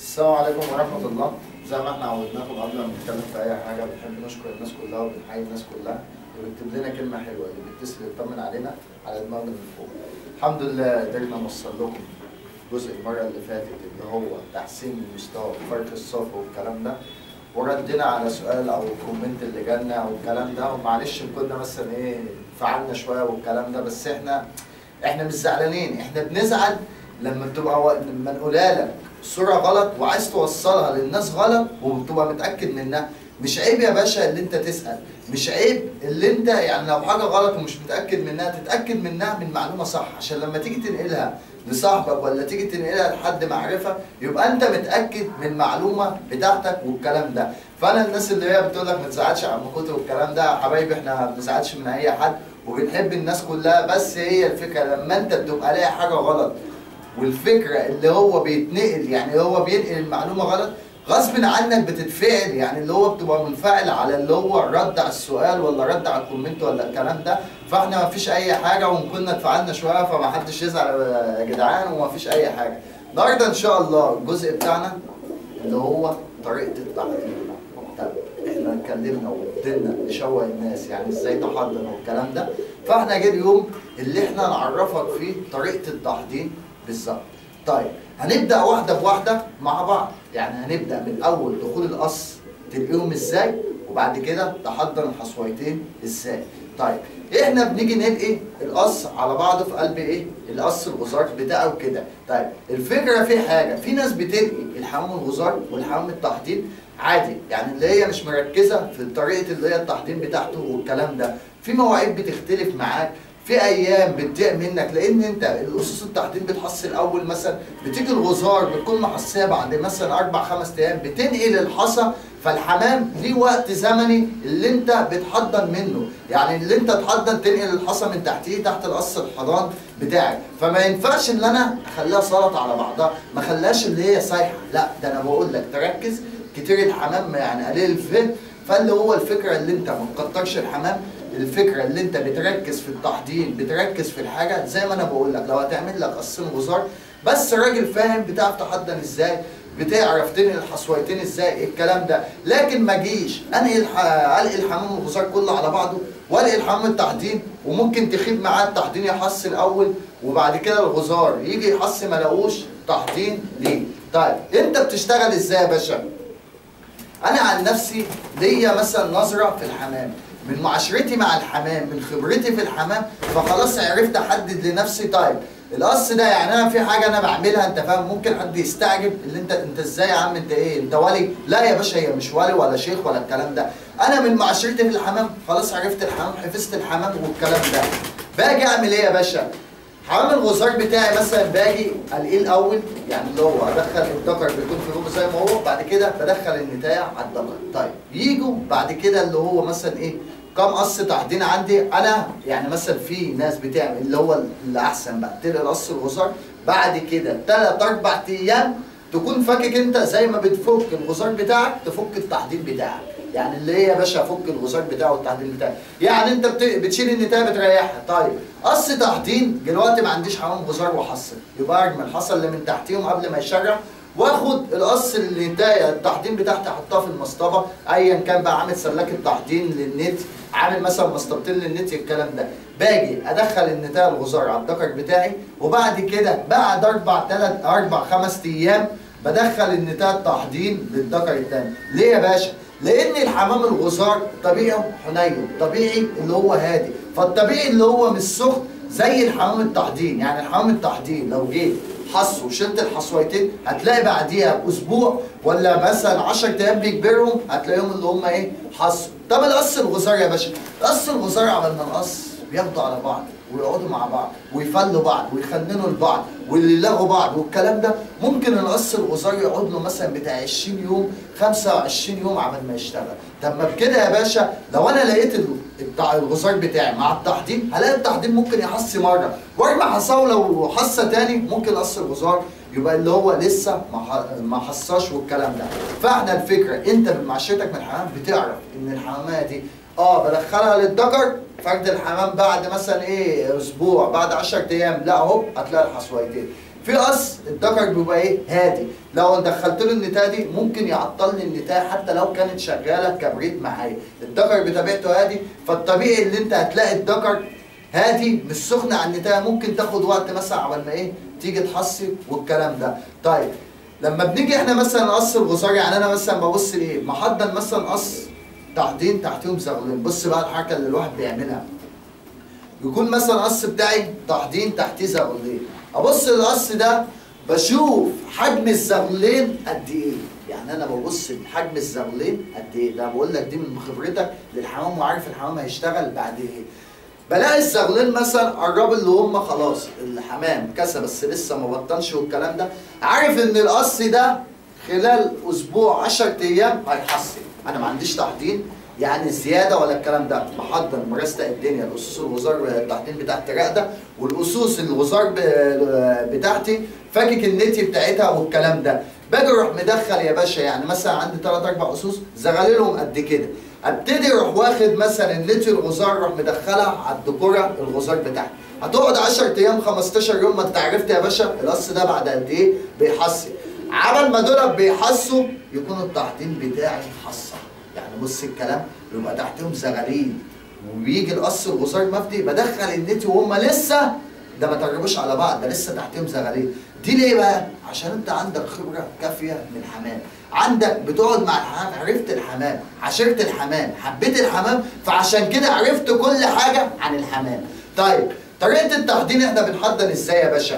السلام عليكم ورحمة الله زي ما احنا عودناكم قبل ما نتكلم في أي حاجة بنحب نشكر الناس كلها وبنحيي الناس كلها اللي بيكتب لنا كلمة حلوة اللي بيتصل يطمن علينا على دماغنا من فوق الحمد لله قدرنا نوصل لكم جزء المرة اللي فاتت اللي هو تحسين المستوى فرق الصف والكلام ده وردنا على سؤال او الكومنت اللي جالنا او الكلام ده ومعلش كنا مثلا ايه فعلنا شويه والكلام ده بس احنا احنا مش زعلانين احنا بنزعل لما بتبقى و... لما نقولها لك صوره غلط وعايز توصلها للناس غلط وبتبقى متاكد منها مش عيب يا باشا اللي انت تسال مش عيب اللي انت يعني لو حاجه غلط ومش متاكد منها تتاكد منها من معلومه صح عشان لما تيجي تنقلها لصاحبك ولا تيجي تنقلها لحد معرفه يبقى انت متاكد من المعلومه بتاعتك والكلام ده فانا الناس اللي هي بتقول لك ما تزعلش عم كتر والكلام ده يا حبايبي احنا ما بنزعلش من اي حد وبنحب الناس كلها بس هي الفكره لما انت بتبقى لاقي حاجه غلط والفكره اللي هو بيتنقل يعني هو بينقل المعلومه غلط غصب عنك بتتفعل يعني اللي هو بتبقى منفعل على اللي هو رد على السؤال ولا رد على الكومنت ولا الكلام ده فاحنا ما فيش اي حاجه وان كنا اتفعلنا شويه فما حدش يزعل يا جدعان وما فيش اي حاجه النهارده ان شاء الله الجزء بتاعنا اللي هو طريقه التحضير طب احنا اتكلمنا وفضلنا نشوه الناس يعني ازاي تحضر والكلام ده فاحنا جه اليوم اللي احنا نعرفك فيه طريقه التحضير بالظبط طيب هنبدا واحده بواحده مع بعض يعني هنبدا من اول دخول القص تلقيهم ازاي وبعد كده تحضر الحصويتين ازاي طيب احنا بنيجي نلقي القص على بعضه في قلب ايه القص الغزار بتاعه كده طيب الفكره في حاجه في ناس بتلقي الحمام الغزار والحمام التحضير عادي يعني اللي هي مش مركزه في طريقه اللي هي التحضير بتاعته والكلام ده في مواعيد بتختلف معاك في ايام بتضيع منك لان انت الاسس التحضير بتحصل اول مثلا بتيجي الغزار بتكون محصيه بعد مثلا اربع خمس ايام بتنقل الحصى فالحمام ليه وقت زمني اللي انت بتحضن منه يعني اللي انت تحضن تنقل الحصى من تحتيه تحت القص الحضان بتاعك فما ينفعش ان انا اخليها سلطه على بعضها ما خلاش اللي هي سايحه لا ده انا بقول لك تركز كتير الحمام يعني قليل الفهم فاللي هو الفكره اللي انت ما تكترش الحمام الفكره اللي انت بتركز في التحضير بتركز في الحاجه زي ما انا بقول لك لو هتعمل لك قصين غزار بس راجل فاهم بتعرف تحضر ازاي بتعرف تنقل الحصويتين ازاي الكلام ده لكن ما جيش انقل القي الحمام الغزار كله على بعضه والقي الحمام التحضير وممكن تخيب معاه التحضير يحص الاول وبعد كده الغزار يجي يحص ما لاقوش تحضير ليه طيب انت بتشتغل ازاي يا باشا انا عن نفسي ليا مثلا نظره في الحمام من معاشرتي مع الحمام من خبرتي في الحمام فخلاص عرفت احدد لنفسي طيب القص ده يعني انا في حاجه انا بعملها انت فاهم ممكن حد يستعجب اللي انت انت ازاي يا عم انت ايه انت ولي لا يا باشا هي مش ولي ولا شيخ ولا الكلام ده انا من معاشرتي في الحمام خلاص عرفت الحمام حفظت الحمام والكلام ده باجي اعمل ايه يا باشا حمام الغزار بتاعي مثلا باجي القيه الاول يعني اللي هو ادخل الدكر بيكون في روبه زي ما هو بعد كده بدخل النتايه على الدكر طيب يجوا بعد كده اللي هو مثلا ايه كم قص تحضير عندي انا يعني مثلا في ناس بتعمل اللي هو اللي احسن بقى تلقى القص الغزار بعد كده ثلاث اربع ايام تكون فاكك انت زي ما بتفك الغزار بتاعك تفك التحضير بتاعك يعني اللي هي يا باشا فك الغزار بتاعه والتحضير بتاعه يعني انت بت... بتشيل النتايه بتريحها طيب قص تحضير دلوقتي ما عنديش حمام غزار وحصل يبقى ارمي الحصى اللي من تحتيهم قبل ما يشرع واخد القص النتايه التحضير بتاعتي احطها في المصطبه ايا كان بقى عامل سلاكه تحضير للنت عامل مثلا مسطبتين للنت الكلام ده باجي ادخل النتايه الغزار على الدكر بتاعي وبعد كده بعد اربع ثلاث اربع خمس ايام بدخل النتايه التحضير للدكر الثاني ليه يا باشا؟ لان الحمام الغزار طبيعه حنين طبيعي اللي هو هادي فالطبيعي اللي هو مش سخن زي الحمام التحضير يعني الحمام التحضير لو جيت حص وشلت الحصويتين هتلاقي بعديها باسبوع ولا مثلا 10 ايام بيكبرهم هتلاقيهم اللي هم ايه حصوا طب القص الغزار يا باشا القص الغزار عمل ما القص بياخدوا على بعض ويقعدوا مع بعض ويفلوا بعض ويخننوا لبعض واللي يلاغوا بعض والكلام ده ممكن القص الغزار يقعد له مثلا بتاع 20 يوم 25 يوم عمل ما يشتغل طب ما بكده يا باشا لو انا لقيت بتاع الغزار بتاعي مع التحضير هلاقي التحضير ممكن يحص مره وارمي حصاه لو حصه تاني ممكن قص الغزار يبقى اللي هو لسه ما حصاش والكلام ده فاحنا الفكره انت من معشرتك من الحمام بتعرف ان الحمامات دي اه بدخلها للذكر فرد الحمام بعد مثلا ايه اسبوع بعد 10 ايام لا اهو هتلاقي الحصويتين في قص الذكر بيبقى ايه هادي لو دخلت له النتايه دي ممكن يعطل لي النتايه حتى لو كانت شغاله كبريت معايا الذكر بطبيعته هادي فالطبيعي اللي انت هتلاقي الذكر هادي مش سخن على النتايه ممكن تاخد وقت مثلا عبال ما ايه تيجي تحصي والكلام ده طيب لما بنيجي احنا مثلا نقص الغصار يعني انا مثلا ببص لايه محضن مثلا قص تحتين تحتيهم زغلين بص بقى الحركه اللي الواحد بيعملها يكون مثلا القص بتاعي تحضين تحتيه زغلين ابص للقص ده بشوف حجم الزغلين قد ايه يعني انا ببص لحجم الزغلين قد ايه ده بقول لك دي من خبرتك للحمام وعارف الحمام هيشتغل بعد ايه بلاقي الزغلين مثلا قربوا اللي هم خلاص الحمام كسى بس لسه ما بطلش والكلام ده عارف ان القص ده خلال اسبوع 10 ايام هيحصل انا ما عنديش تحضين يعني زياده ولا الكلام ده بحضر مرستق الدنيا الاسس الغزار التحضير بتاعتي راقده والاسس الغزار ب- بتاعتي فاكك النتي بتاعتها والكلام ده باجي اروح مدخل يا باشا يعني مثلا عندي ثلاث اربع اسس زغاليلهم قد كده ابتدي اروح واخد مثلا النتي الغزار اروح مدخلها على الدكوره الغزار بتاعتي هتقعد 10 ايام 15 يوم ما انت عرفت يا باشا القص ده بعد قد ايه بيحصي عمل ما دول بيحصوا يكون التحضير بتاعي حصه يعني بص الكلام يبقى تحتهم زغاليل وبيجي القص الغزار مفدي بدخل النتي وهم لسه ده ما تقربوش على بعض ده لسه تحتهم زغاليل دي ليه بقى؟ عشان انت عندك خبره كافيه من الحمام عندك بتقعد مع الحمام عرفت الحمام عشرت الحمام حبيت الحمام فعشان كده عرفت كل حاجه عن الحمام طيب طريقه التحضير احنا بنحضر ازاي يا باشا؟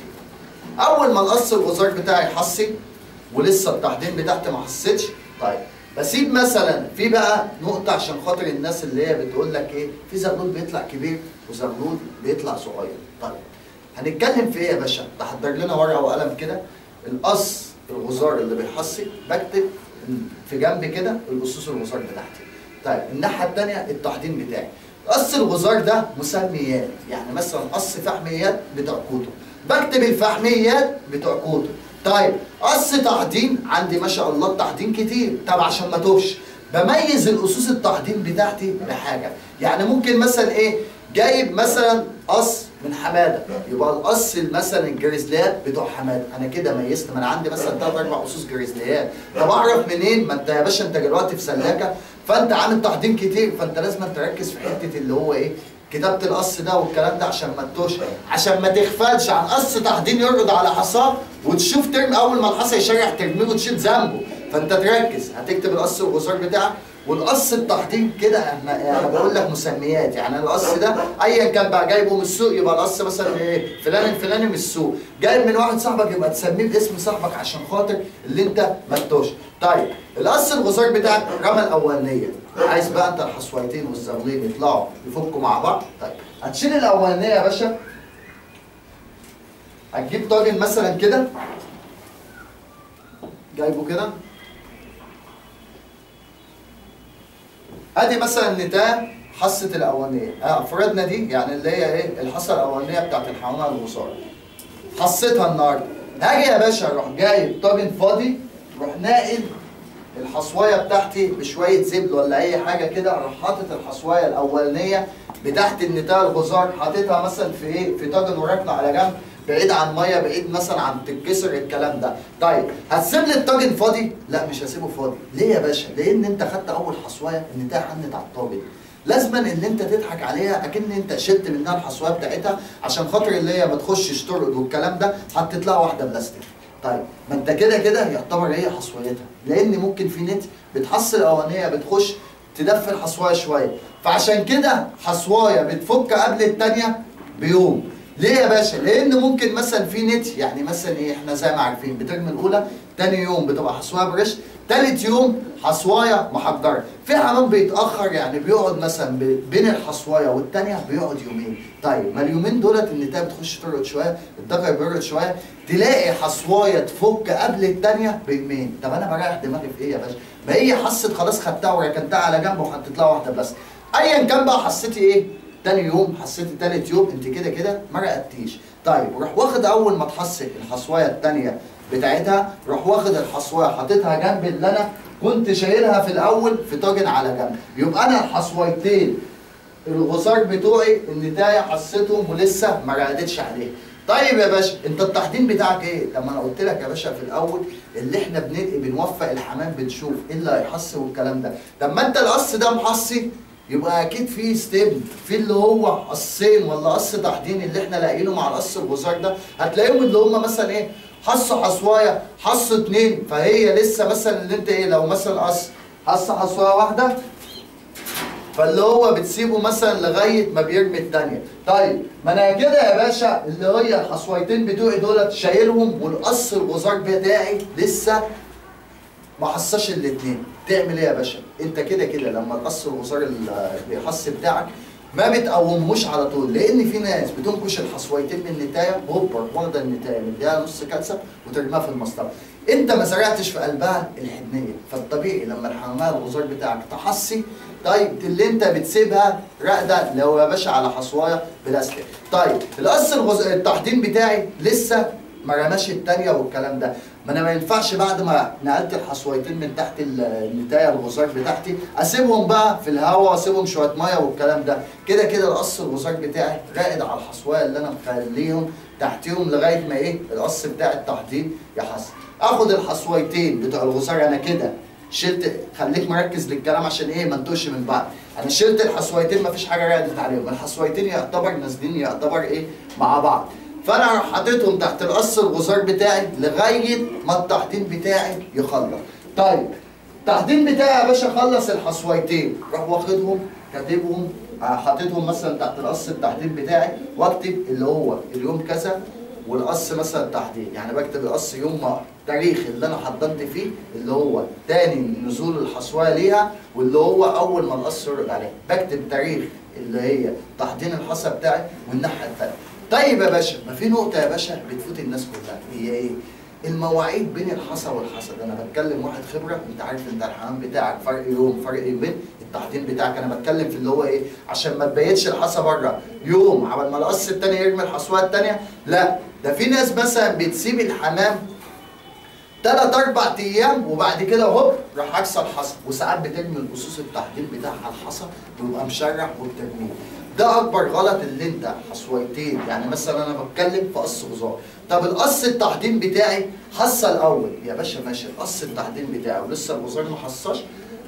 اول ما القص الغزار بتاعي حصي ولسه التحضير بتاعتي ما حصتش طيب بسيب مثلا في بقى نقطة عشان خاطر الناس اللي هي بتقول لك ايه في زغلول بيطلع كبير وزغلول بيطلع صغير طيب هنتكلم في ايه يا باشا؟ تحضر لنا ورقة وقلم كده القص الغزار اللي بيحصي بكتب في جنب كده الاسس الغزار بتاعتي طيب الناحية التانية التحضير بتاعي قص الغزار ده مسميات يعني مثلا قص فحميات بتوع كوتو بكتب الفحميات بتوع كوتو طيب قص تحضين عندي ما شاء الله التحضين كتير طب عشان ما توهش بميز الاسس التحضين بتاعتي بحاجه يعني ممكن مثلا ايه جايب مثلا قص من حماده يبقى القص مثلا الجريزليات بتوع حماده انا كده ميزت ما انا عندي مثلا ثلاث اربع اسس جريزليات طب اعرف منين ما انت يا باشا انت دلوقتي في سلاكه فانت عامل تحضين كتير فانت لازم تركز في حته اللي هو ايه كتابه القص ده والكلام ده عشان ما تتوش عشان ما تغفلش عن قص تحضين يرقد على حصاه وتشوف ترم اول ما الحصى يشرح ترميه وتشيل ذنبه فانت تركز هتكتب القص والغزار بتاعك والقص التحضير كده انا انا بقول لك مسميات يعني القص ده ايا كان بقى جايبه من السوق يبقى القص مثلا ايه فلان الفلاني من السوق جايب من واحد صاحبك يبقى تسميه باسم صاحبك عشان خاطر اللي انت ما تتوش طيب القص الغزار بتاعك الرمى الاولانيه عايز بقى انت الحصويتين والزغلين يطلعوا يفكوا مع بعض طيب هتشيل الاولانيه يا باشا هتجيب طاجن مثلا كده جايبه كده ادي مثلا نتاج حصه الاولانيه اه افرادنا دي يعني اللي هي ايه الحصه الاولانيه بتاعت الحمامه الغصار حصيتها النهارده هاجي يا باشا اروح جايب طاجن فاضي اروح ناقل الحصوايه بتاعتي بشويه زبد ولا اي حاجه كده اروح حاطط الحصوايه الاولانيه بتاعت النتايه الغزار حاططها مثلا في ايه في طاجن وراكنه على جنب بعيد عن ميه بعيد مثلا عن تتكسر الكلام ده طيب هتسيب لي الطاجن فاضي لا مش هسيبه فاضي ليه يا باشا لان انت خدت اول حصوايه النتايه حنت على الطاجن لازما ان انت تضحك عليها اكن انت شلت منها الحصوايه بتاعتها عشان خاطر اللي هي ما تخشش ترقد والكلام ده حطيت لها واحده بلاستيك طيب ما انت كده كده يعتبر هي حصويتها لان ممكن في نت بتحصل الاولانيه بتخش تدفي الحصوايه شويه فعشان كده حصوايه بتفك قبل الثانيه بيوم ليه يا باشا؟ لان ممكن مثلا في نت يعني مثلا ايه احنا زي ما عارفين بترمي الاولى تاني يوم بتبقى حصوايه برش تالت يوم حصوايه محضره في حمام بيتاخر يعني بيقعد مثلا ب- بين الحصوايه والتانيه بيقعد يومين طيب ما اليومين دولت النتايه بتخش ترقد شويه الذكر بيرقد شويه تلاقي حصوايه تفك قبل التانيه بيومين طب انا بريح دماغي في ايه يا باشا؟ ما هي حصت خلاص خدتها وركنتها على جنب وحطيت لها واحده بس ايا كان بقى حسيتي ايه تاني يوم حسيتي تالت يوم انت كده كده ما رقدتيش طيب روح واخد اول ما تحصي الحصوايه التانيه بتاعتها روح واخد الحصوايه حاططها جنب اللي انا كنت شايلها في الاول في طاجن على جنب يبقى انا الحصويتين الغصار بتوعي النتايه حسيتهم ولسه ما رقدتش عليه طيب يا باشا انت التحضير بتاعك ايه؟ لما انا قلت لك يا باشا في الاول اللي احنا بنلقي بنوفق الحمام بنشوف ايه اللي هيحصي والكلام ده، لما انت القص ده محصي يبقى اكيد في ستيب في اللي هو قصين ولا قص تحضير اللي احنا لاقيينه مع القص الغزار ده هتلاقيهم اللي هم مثلا ايه؟ حصوا حصوايه حصوا اتنين فهي لسه مثلا اللي انت ايه لو مثلا قص حص حصوايه واحده فاللي هو بتسيبه مثلا لغايه ما بيرمي الثانيه طيب ما انا كده يا باشا اللي هي الحصويتين بتوعي دولت شايلهم والقص الغزار بتاعي لسه ما حصاش الاثنين تعمل ايه يا باشا انت كده كده لما القص الغزار ال- الحص بتاعك ما بتقومهوش على طول لان في ناس بتنكش الحصويتين من النتايه هوبر واخده النتايه مديها نص كلسه وترميها في المسطره انت ما زرعتش في قلبها الحنيه فالطبيعي لما الحمامه الغزار بتاعك تحصي طيب اللي انت بتسيبها راقده لو يا باشا على حصوايه بلاستيك طيب القص الغز... التحضير بتاعي لسه ما رماش التانية والكلام ده ما انا ما ينفعش بعد ما نقلت الحصويتين من تحت ال- النتايه الغزار بتاعتي اسيبهم بقى في الهواء واسيبهم شويه ميه والكلام ده كده كده القص الغزار بتاعي راقد على الحصوايه اللي انا مخليهم تحتيهم لغايه ما ايه القص بتاع التحضير يحصل اخد الحصويتين بتوع الغزار انا كده شلت خليك مركز للكلام عشان ايه ما نتوهش من بعض انا شلت الحصويتين ما فيش حاجه رقدت عليهم الحصويتين يعتبر نازلين يعتبر ايه مع بعض فانا راح حاططهم تحت القص الغزار بتاعي لغايه ما التحضير بتاعي يخلص طيب التحضير بتاعي يا باشا خلص الحصويتين راح واخدهم كاتبهم آه، حاططهم مثلا تحت القص التحضير بتاعي واكتب اللي هو اليوم كذا والقص مثلا تحديد يعني بكتب القص يوم ما تاريخ اللي انا حضرت فيه اللي هو تاني نزول الحصوايه ليها واللي هو اول ما القص يرد عليها بكتب تاريخ اللي هي تحضير الحصى بتاعي والناحيه الثانيه طيب يا باشا ما في نقطه يا باشا بتفوت الناس كلها هي ايه المواعيد بين الحصى والحصى ده انا بتكلم واحد خبره انت عارف انت الحمام بتاعك فرق يوم فرق يومين التحضير بتاعك انا بتكلم في اللي هو ايه عشان ما تبيتش الحصى بره يوم عبال ما القص التاني يرمي الحصوات التانيه لا ده في ناس مثلا بتسيب الحمام ثلاث اربع ايام وبعد كده هوب راح عكس الحصى وساعات بترمي الاسس التحضير بتاعها على الحصى بيبقى مشرح وبترميه ده اكبر غلط اللي انت حصويتين يعني مثلا انا بتكلم في قص غزار طب القص التحضير بتاعي حصى الاول يا باشا ماشي القص التحضير بتاعي ولسه الغزار ما حصاش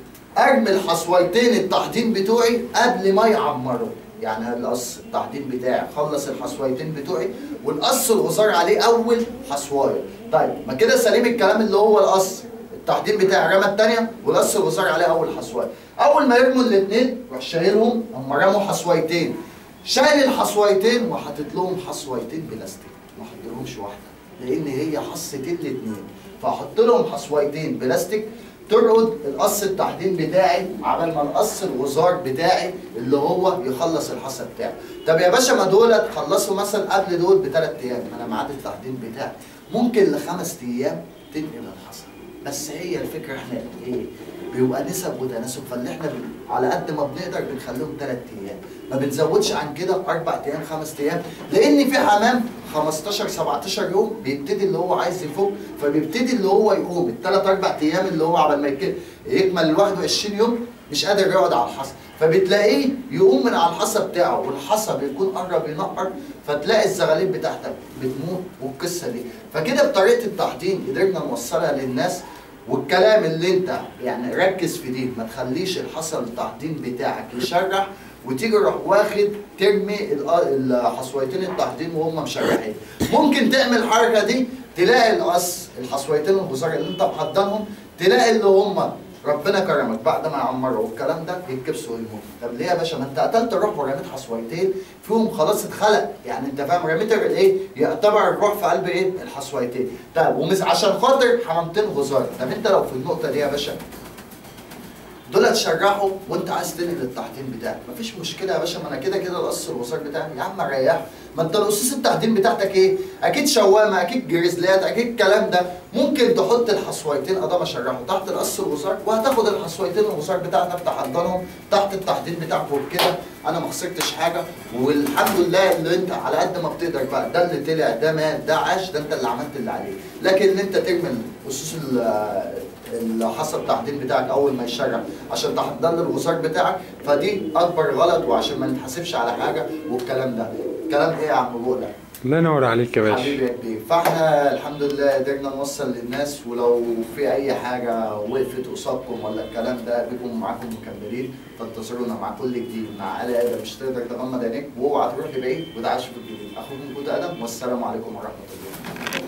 ارمي الحصويتين التحضير بتوعي قبل ما يعمروا يعني القص التحضير بتاعي خلص الحصويتين بتوعي والقص الغزار عليه اول حصوايه طيب ما كده سليم الكلام اللي هو القص التحضير بتاعي رمى الثانيه والقص الغزار عليه اول حصوايه اول ما يرموا الاثنين روح شايلهم هم رموا حصويتين شايل الحصويتين وحاطط لهم حصويتين بلاستيك ما حطلهمش واحده لان هي حصتين الاثنين فاحط لهم حصويتين بلاستيك ترقد القص التحضير بتاعي عبال ما القص الغزار بتاعي اللي هو يخلص الحصى بتاعي طب يا باشا ما دولت خلصوا مثلا قبل دول بثلاث ايام انا ميعاد التحضير بتاعي ممكن لخمس ايام تنقل الحصى بس هي الفكره احنا ايه بيبقى نسب وتناسب فاللي احنا بن... على قد ما بنقدر بنخليهم ثلاث ايام ما بنزودش عن كده اربع ايام خمس ايام لان في حمام 15 17 يوم بيبتدي اللي هو عايز يفك فبيبتدي اللي هو يقوم الثلاث اربع ايام اللي هو عبال ما يك- يكمل ال 21 يوم مش قادر يقعد على الحصى فبتلاقيه يقوم من على الحصى بتاعه والحصى بيكون قرب ينقر فتلاقي الزغاليل بتاعتك بتموت والقصه دي فكده بطريقه التحضير قدرنا نوصلها للناس والكلام اللي انت يعني ركز في دي ما تخليش الحصى التحضير بتاعك يشرح وتيجي روح واخد ترمي ال- الحصويتين التحضير وهم مشرحين ممكن تعمل الحركه دي تلاقي القص الحصويتين الغزار اللي انت محضنهم تلاقي اللي هم ربنا كرمك بعد ما يعمروا والكلام ده يتكبسوا ويموتوا طب ليه يا باشا ما انت قتلت الروح ورميت حصويتين فيهم خلاص اتخلق يعني انت فاهم رميت الايه يعتبر الروح في قلب ايه الحصويتين طيب ومش عشان خاطر حمامتين غزار طب انت لو في النقطه دي يا باشا دول هتشرحوا وانت عايز تنقل التحضير بتاعك مفيش مشكله يا باشا ما انا كده كده القص الوثائق بتاعي يا عم ريح ما انت الاسس التحضير بتاعتك ايه اكيد شوامه اكيد جريزلات اكيد الكلام ده ممكن تحط الحصويتين ادام اشرحه تحت القص الوثائق وهتاخد الحصويتين الوثائق بتاعتك تحضرهم تحت التحضير بتاعك وبكده انا ما خسرتش حاجه والحمد لله اللي انت على قد ما بتقدر بقى ده اللي طلع ده مات ده عاش ده انت اللي عملت اللي عليه لكن ان انت ترمي الاسس ال- اللي حصل التحضير بتاعك اول ما يشرح عشان تحضر له الوثائق بتاعك فدي اكبر غلط وعشان ما نتحاسبش على حاجه والكلام ده كلام ايه يا عم بقولك الله ينور عليك يا باشا حبيبي يا كبير فاحنا الحمد لله قدرنا نوصل للناس ولو في اي حاجه وقفت قصادكم ولا الكلام ده بيكون معاكم مكملين فانتظرونا مع كل جديد مع آل ادم مش تقدر تغمض عينيك واوعى تروح لبعيد وده عاش في الجديد اخوكم كود ادم والسلام عليكم ورحمه الله